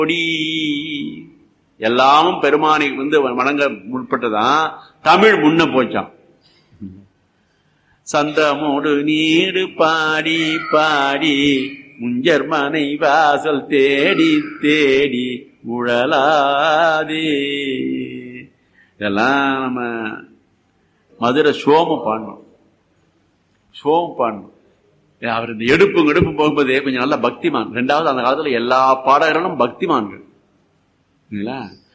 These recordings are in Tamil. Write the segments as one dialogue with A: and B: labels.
A: கொடி எல்லாமும் பெருமானை வந்து வணங்க முற்பட்டுதான் தமிழ் முன்ன போச்சான் சந்தமோடு நீடு பாடி பாடி முஞ்சர் மனை வாசல் தேடி தேடி உழலாதே இதெல்லாம் நம்ம மதுரை சோம பாடணும் சோம பாடணும் அவர் இந்த எடுப்பு எடுப்பு போகும்போதே கொஞ்சம் நல்ல பக்திமான் ரெண்டாவது அந்த காலத்துல எல்லா பாடகர்களும் பக்திமான்கள் இல்லைங்களா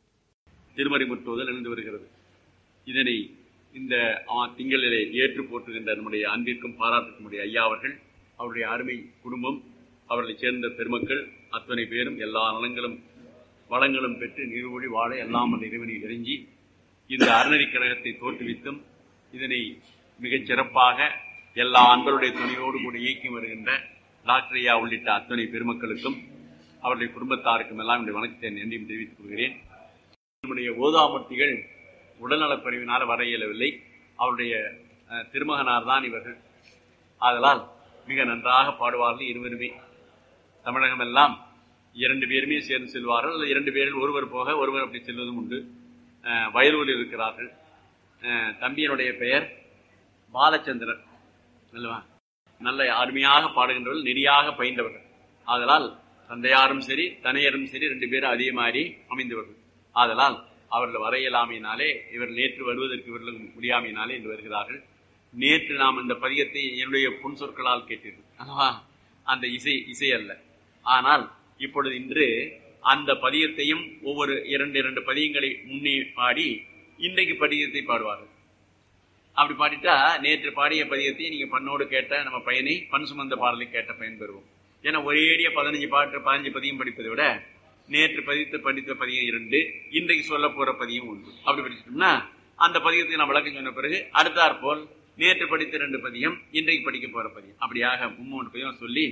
A: திருமறை முற்றுவதல் எழுந்து வருகிறது இதனை இந்த திங்களிலே ஏற்று போற்றுகின்ற நம்முடைய அன்பிற்கும் பாராட்டுக்கும் உடைய ஐயா அவர்கள் அவருடைய அருமை குடும்பம் அவர்களை சேர்ந்த பெருமக்கள் அத்தனை பேரும் எல்லா நலங்களும் வளங்களும் பெற்று நீர்வழி வாழ எல்லாம் அந்த இறைவனை இறங்கி இந்த அறநெறி கழகத்தை தோற்றுவித்தும் இதனை மிகச் சிறப்பாக எல்லா அன்பருடைய துணையோடு கூட இயக்கி வருகின்ற டாக்டர் ஐயா உள்ளிட்ட அத்தனை பெருமக்களுக்கும் அவருடைய குடும்பத்தாருக்கும் எல்லாம் என்னுடைய வணக்கத்தை நன்றியும் தெரிவித்துக் கொள்கிறேன் நம்முடைய ஓதாமூர்த்திகள் உடல்நலக்குறைவினால் வர இயலவில்லை அவருடைய திருமகனார் தான் இவர்கள் ஆதலால் மிக நன்றாக பாடுவார்கள் இருவருமே தமிழகம் எல்லாம் இரண்டு பேருமே சேர்ந்து செல்வார்கள் அல்லது இரண்டு பேரில் ஒருவர் போக ஒருவர் அப்படி செல்வதும் உண்டு வயலூரில் இருக்கிறார்கள் தம்பியனுடைய பெயர் பாலச்சந்திரன் அல்லவா நல்ல அருமையாக பாடுகின்றவர்கள் நெறியாக பயின்றவர்கள் ஆதலால் தந்தையாரும் சரி தனையரும் சரி ரெண்டு பேரும் அதே மாதிரி அமைந்தவர்கள் ஆதலால் அவர்கள் வர இயலாமையினாலே இவர் நேற்று வருவதற்கு இவர்களுக்கு முடியாமையினாலே இன்று வருகிறார்கள் நேற்று நாம் இந்த பதியத்தை என்னுடைய புன் சொற்களால் கேட்டீர்கள் அல்லவா அந்த இசை இசை அல்ல ஆனால் இப்பொழுது இன்று அந்த பதியத்தையும் ஒவ்வொரு இரண்டு இரண்டு பதியங்களை முன்னே பாடி இன்றைக்கு பதியத்தை பாடுவார்கள் அப்படி பாடிட்டா நேற்று பாடிய பதியத்தை நீங்க பண்ணோடு கேட்ட நம்ம பையனை பண் சுமந்த பாடலை கேட்ட பயன் பெறுவோம் ஏன்னா ஒரேடிய பதினஞ்சு பாட்டு பதினஞ்சு பதியம் படிப்பதை விட நேற்று பதித்து படித்த பதியம் இரண்டு இன்றைக்கு சொல்ல போற பதியம் ஒன்று அப்படி படிச்சிட்டோம்னா அந்த பதியத்தை நான் விளக்கம் சொன்ன பிறகு அடுத்தாற் போல் நேற்று படித்த ரெண்டு பதியம் இன்றைக்கு படிக்க போற பதியம் அப்படியாக மும்மூன்று பதியம் சொல்லி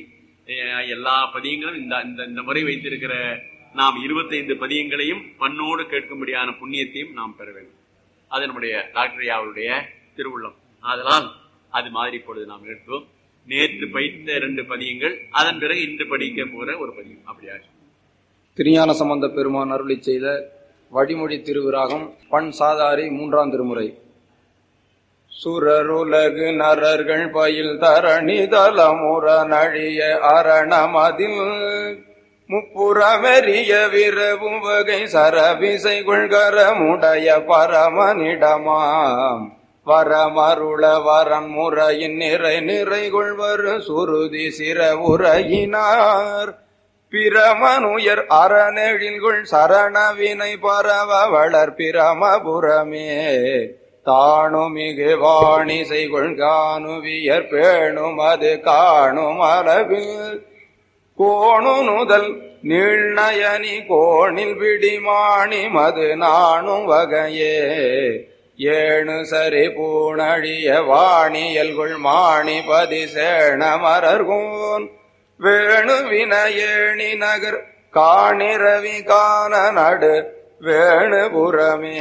A: எல்லா பதியங்களும் இந்த இந்த இந்த முறை வைத்திருக்கிற நாம் இருபத்தைந்து பதியங்களையும் பண்ணோடு கேட்கும்படியான புண்ணியத்தையும் நாம் பெற வேண்டும் அது நம்முடைய டாக்டர் அவருடைய திருவுள்ளம் அதனால் அது மாதிரி இப்பொழுது நாம் எடுத்தோம் நேற்று பயித்த இரண்டு பதியங்கள் அதன் பிறகு இன்று படிக்க போற ஒரு பதியம் அப்படியாக
B: திருஞான சம்பந்த பெருமான் அருளி செய்த வழிமொழி திருவிராகம் பண் சாதாரி மூன்றாம் திருமுறை சுரருலகு நரர்கள் பயில் தரணி தலமுற நழிய அரணமதில் முப்புறமெறிய விரவும் வகை சரவிசை கொள்கரமுடைய பரமனிடமாம் வரமருள வரன் முறையின் நிறை நிறை கொள்வர் சுருதி சிற உரையினார் பிரமனுயர் அறநெழில்குள் சரணவினை பரவ வளர் பிரமபுரமே தாணுமிகு வாணி செய்கொள் காணுவியர் பேணும் அது காணும் அளவில் கோணு நுதல் நீழ்நயனி கோணில் விடிமாணி மது நாணும் வகையே ஏணு சரி பூணழிய வாணியல்குள் மாணி பதி சேண மரர்கோன் வேணு வினயேணி நகர் காணிரவி காண நடு வேணுபுறமே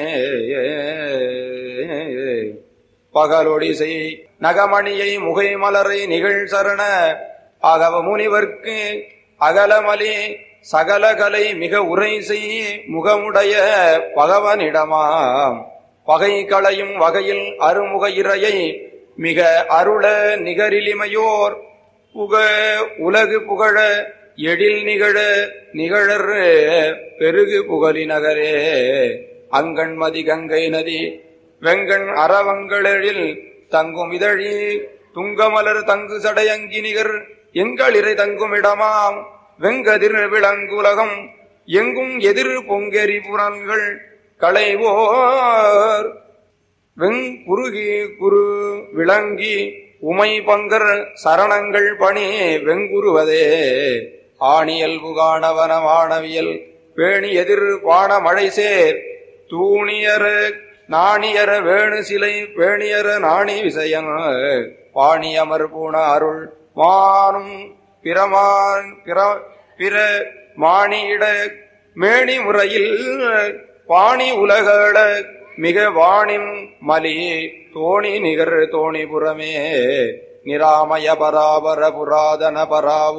B: பகலொடி செய் நகமணியை முகை மலரை நிகழ் சரண அகவ முனிவர்க்கு அகலமலி சகலகலை மிக உரை செய் முகமுடைய பகவனிடமாம் பகை களையும் வகையில் அருமுக இறையை மிக அருள நிகரிலிமையோர் புக உலகு புகழ எழில் நிகழ நிகழர் பெருகு புகழி நகரே அங்கண்மதி கங்கை நதி வெங்கண் அறவங்களெழில் தங்கும் இதழி துங்கமலர் தங்கு சடையங்கி நிகர் எங்களிறை தங்கும் இடமாம் வெங்கதிர் விளங்குலகம் எங்கும் எதிர் பொங்கெரி புறன்கள் களைவோர் வெங்குருகி குரு விளங்கி உமை பங்கர் சரணங்கள் பணி வெங்குருவதே ஆணியல் புகாணவன வானவியல் பேணி எதிர் பான மழை சேர் தூணியர நாணியர வேணு சிலை பேணியர நாணி விசயன் பாணியமர் பூண அருள் மானும் பிரமான் பிற பிற மாணியிட மேணி முறையில் பாணி உலகள மிக வாணிம் மலி தோணி நிகர் தோணிபுரமே நிராமய பராபர புராதன பராவு